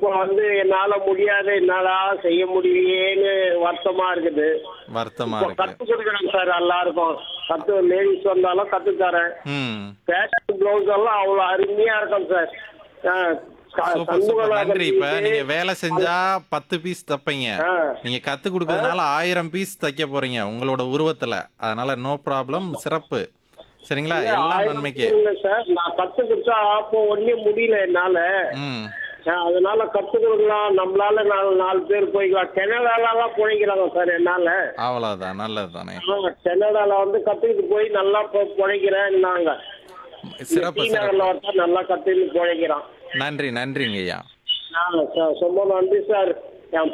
இப்போ வந்து என்னால முடியாது என்னால செய்ய முடியலையேன்னு வருத்தமா இருக்குது வருத்தமா இப்போ இருக்கு கத்து கொடுக்குறேன் சார் எல்லாருக்கும் கத்து லேடிஸ் வந்தாலும் கத்து தரேன் ம் பேஷன் பிளவுஸ் எல்லாம் அவ்வளவு அருமையா இருக்கும் சார் ஆ, க- சூப்பர் சூப்பர் சண்முகநாதன் நன்றி இப்ப வீடு. நீங்க வேலை செஞ்சா பத்து பீஸ் தைப்பீங்க ஆ. நீங்க கத்து கொடுக்கறதுனால ஆயிரம் பீஸ் தைக்க போறீங்க உங்களோட உருவத்துல அதனால நோ ப்ராப்ளம் சிறப்பு சரிங்களா எல்லாம் ஆயிரம் நன்மைக்கு இல்ல சார் நான் கத்து கொடுத்தா அப்போ ஒன்னும் முடியல என்னால ம் ஆ, அதனால கத்து கொடுக்கலாம் நம்மளால நாலு நாலு பேர் போய்க்கலாம் கனடாலாம் பிழைக்கிறாங்க சார் என்னால அவ்வளவுதான் நல்லது தானே ஆ, கனடால வந்து கத்துக்கிட்டு போய் நல்லா பிழைக்கிறேன்னாங்க சிறப்பு டி சிறப்பு நகர்ல ஒருத்தன் நல்லா கத்துக்கிட்டு பிழைக்கிறான் நன்றி நன்றிங்க ஐயா ஆ, சார் ரொம்ப நன்றி சார் ஆ.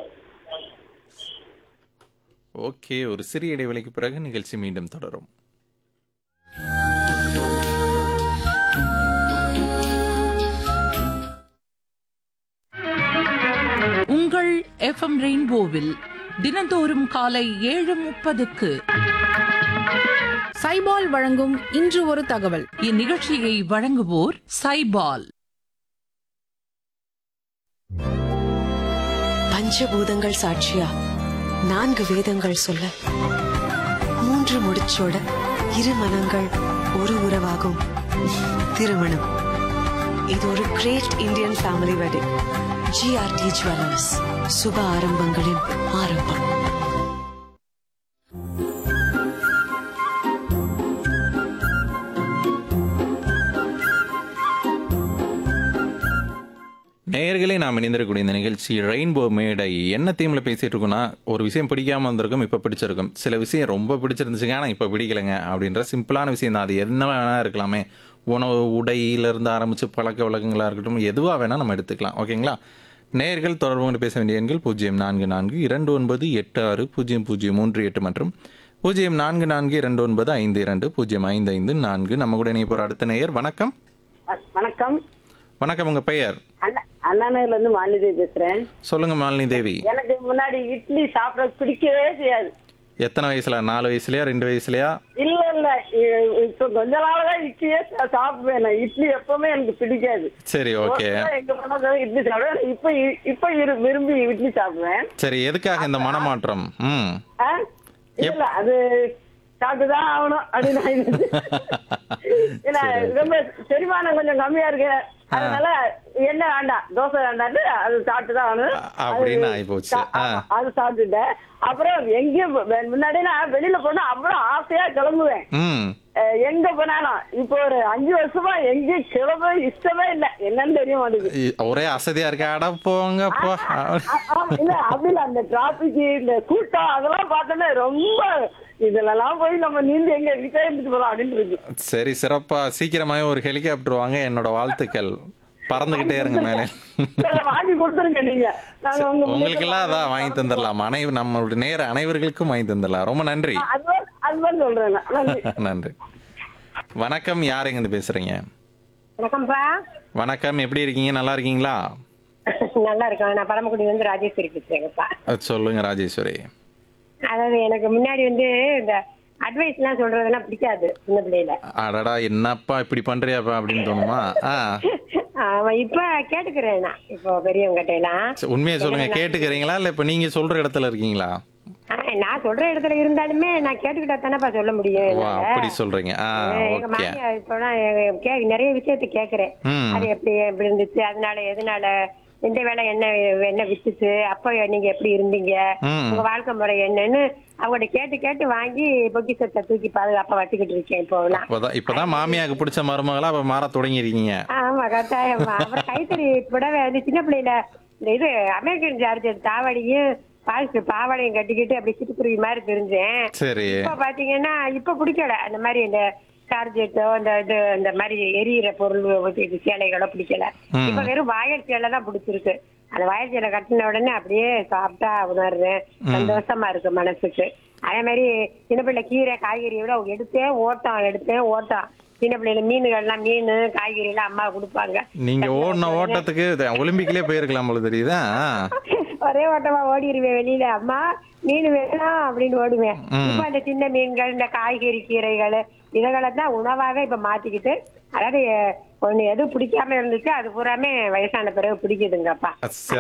ஓகே ஒரு சிறிய இடைவெளிக்கு பிறகு நிகழ்ச்சி மீண்டும் தொடரும் உங்கள் எஃப்எம் ரெயின்போவில் தினந்தோறும் காலை ஏழு முப்பதுக்கு சைபால் வழங்கும் இன்று ஒரு தகவல் இந்நிகழ்ச்சியை வழங்குவோர் சைபால் பஞ்சபூதங்கள் சாட்சியா நான்கு வேதங்கள் சொல்ல மூன்று முடிச்சோட இரு மனங்கள் ஒரு உறவாகும் திருமணம் இது ஒரு great Indian family wedding GRT jewellers சுப ஆரம்பங்களின் ஆரம்பம் நேயர்களே நாம் இணைந்திருக்கக்கூடிய இந்த நிகழ்ச்சி ரெயின்போ மேடை என்ன தீமில் பேசிட்டு இருக்கோம்னா ஒரு விஷயம் பிடிக்காம வந்திருக்கும் இப்போ பிடிச்சிருக்கும் சில விஷயம் ரொம்ப பிடிச்சிருந்துச்சுங்க ஆனால் இப்போ பிடிக்கலைங்க அப்படின்ற சிம்பிளான விஷயம் தான் அது என்ன வேணா இருக்கலாமே உணவு உடையிலிருந்து ஆரம்பித்து பழக்க வழக்கங்களாக இருக்கட்டும் எதுவாக வேணால் நம்ம எடுத்துக்கலாம் ஓகேங்களா நேயர்கள் தொடர்பு கொண்டு பேச வேண்டிய எண்கள் பூஜ்ஜியம் நான்கு நான்கு இரண்டு ஒன்பது எட்டு ஆறு பூஜ்ஜியம் பூஜ்ஜியம் மூன்று எட்டு மற்றும் பூஜ்ஜியம் நான்கு நான்கு இரண்டு ஒன்பது ஐந்து இரண்டு பூஜ்ஜியம் ஐந்து ஐந்து நான்கு நம்ம கூட இணைய போகிற அடுத்த நேயர் வணக்கம் வணக்கம் வணக்கம் உங்கள் பெயர் அண்ணா அண்ணாநகர்ல இருந்து மாலிதேவி பேசுறேன் சொல்லுங்க மாலினி தேவி எனக்கு முன்னாடி இட்லி சாப்பிட பிடிக்கவே செய்யாது எத்தனை வயசுல நாலு வயசுலயா ரெண்டு வயசுலயா இல்ல இல்ல இ- இப்ப கொஞ்ச நாளாதான் இட்லியே சா- சாப்பிடுவேன் நான். இட்லி எப்பவுமே எனக்கு பிடிக்காது சரி ஓகே தோசை எங்க போனாலும் இட்லி சாப்பிடுவேன் இப்ப இ- இப்ப இரு- விரும்பி இட்லி சாப்பிடுவேன் சரி எதுக்காக இந்த மனமாற்றம் ம் ஆ? இல்ல அது சாப்பிட்டுதான் ஆகணும் அப்படின்னு ஆயிடுச்சு. ஏன்னா ரொம்ப செரிமானம் கொஞ்சம் கம்மியா இருக்கு அதனால என்ன வேண்டாம் தோசை வேண்டாம் அது சாப்பிட்டுதான் ஆகணும் அ- அப்படின்னு அது ஆயிப்போச்சு. சா- ஆ. ஆமா, அது சாப்பிட்டுட்டேன் அப்புறம் எங்கேயும் வெ- முன்னாடி நான் வெளியில போனா அவ்வளவு ஆசையா கிளம்புவேன் ம் அஹ் எங்க போனாலும் இப்போ ஒரு அஞ்சு வருஷமா எங்கேயும் கிளம்ப இஷ்டமே இல்ல என்னன்னு தெரிய மாட்டேங்குது இ- ஒரே அசதியா இருக்கு அட போங்கப்பா ஆ, ஆ, இல்ல அப்படி இல்ல அந்த டிராபிக் இந்த கூட்டம் அதெல்லாம் பார்த்தோன்னே ரொம்ப இதுலலாம் போய் நம்ம நீந்து எங்க வீட்டே இருந்துட்டு போறோம் அப்படின்னு இருக்கு சரி சிறப்பா சீக்கிரமாவே ஒரு ஹெலிகாப்டர் வாங்க என்னோட வாழ்த்துக்கள் பறந்துகிட்டே இருங்க மேலே சரி, வாங்கி கொடுத்துருங்க நீங்க நாங்க உங்க உங்களுக்கு எல்லாம் அதான் வாங்கி தந்துடலாம் அனைவரும் நம்மளுடைய நேர அனைவர்களுக்கும் வாங்கி தந்துடலாம் ரொம்ப நன்றி அது மாதிரி- அது மாதிரி சொல்றேன் நான். நன்றி நன்றி வணக்கம் யார் எங்கிருந்து பேசுறீங்க வணக்கம்ப்பா வணக்கம் எப்படி இருக்கீங்க நல்லா இருக்கீங்களா நல்லா இருக்கேன் நான் பரமக்குடி வந்து ராஜேஸ்வரி பேசுறேங்கப்பா அஹ் சொல்லுங்க ராஜேஸ்வரி அதாவது எனக்கு முன்னாடி வந்து இந்த அட்வைஸ் எல்லாம் சொல்றதெல்லாம் பிடிக்காது சின்ன பிள்ளையில அடடா என்னப்பா இப்படி பண்றியாப்பா அப்படின்னு தோணுமா ஆ ஆமா இப்ப கேட்டுக்கிறேன் நான் இப்போ பெரியவங்கிட்ட எல்லாம் சரி, உண்மையை சொல்லுங்க கேட்டுக்கிறீங்களா இல்ல இப்ப நீங்க சொல்ற இடத்துல இருக்கீங்களா ஆ, நான் சொல்ற இடத்துல இருந்தாலுமே நான் கேட்டுக்கிட்டா தானேப்பா சொல்ல முடியும் ஓ என்னால. அப்படி சொல்றீங்க ஆ எங்க ஓகே மாமியார் இப்போலாம் எ- கே- நிறைய விஷயத்த கேக்குறேன் ம். அது எப்படி எப்படி இருந்துச்சு அதனால எதனால இந்த வேலை என்ன என்ன வித்துச்சு அப்ப நீங்க எப்படி இருந்தீங்க ம். உங்க வாழ்க்கை முறை என்னன்னு அவங்கள்ட்ட கேட்டு கேட்டு வாங்கி பொக்கிசத்தை தூக்கி பாதுகாப்பா வச்சுக்கிட்டு இருக்கேன் இப்போலாம் இப்பதான் இப்பதான் மாமியாருக்கு பிடிச்ச மருமகளா அப்ப மாற தொடங்கிருக்கீங்க ஆமா கட்டாயமா அப்புறம் கைத்தறி புடவை வந்து சின்ன பிள்ளையில இந்த இது அமெரிக்கன் ஜார்ஜ் தாவடியும் பால்ஸ் பாவாடையும் கட்டிக்கிட்டு அப்படி சிட்டுக்குருவி மாதிரி தெரிஞ்சேன் சரி இப்ப பாத்தீங்கன்னா இப்ப பிடிக்கல அந்த மாதிரி இந்த சார்ஜெட்டோ இந்த இது இந்த மாதிரி எரியிற பொருள் இது சேலைகளோ பிடிக்கல ம். இப்ப வெறும் வாயல் சேலை தான் பிடிச்சிருக்கு அந்த வாயல் சேலை கட்டின உடனே அப்படியே சாப்பிட்டா உணர்றேன் சந்தோஷமா இருக்கு மனசுக்கு அதே மாதிரி சின்ன பிள்ளை கீரை காய்கறி விட எடுத்தேன் ஓட்டம் எடுத்தேன் ஓட்டம் சின்ன பிள்ளைல மீனுகள்லாம் மீன் காய்கறி எல்லாம் அம்மா கொடுப்பாங்க நீங்க ஓடின ஓட்டத்துக்கு இது ஒலிம்பிக்லயே போயிருக்கலாம் போல தெரியுதா ஒரே ஓட்டமா ஓடிடுவேன் வெளியில அம்மா மீன் வேணும் அப்படின்னு ஓடுவேன் ம். இப்ப அந்த சின்ன மீன்கள் இந்த காய்கறி கீரைகள் இதுகளை தான் உணவாவே இப்ப மாத்திக்கிட்டு அதாவது ஒண்ணு எது பிடிக்காம இருந்துச்சு அது பூராமே வயசான பிறகு பிடிக்குதுங்கப்பா சரி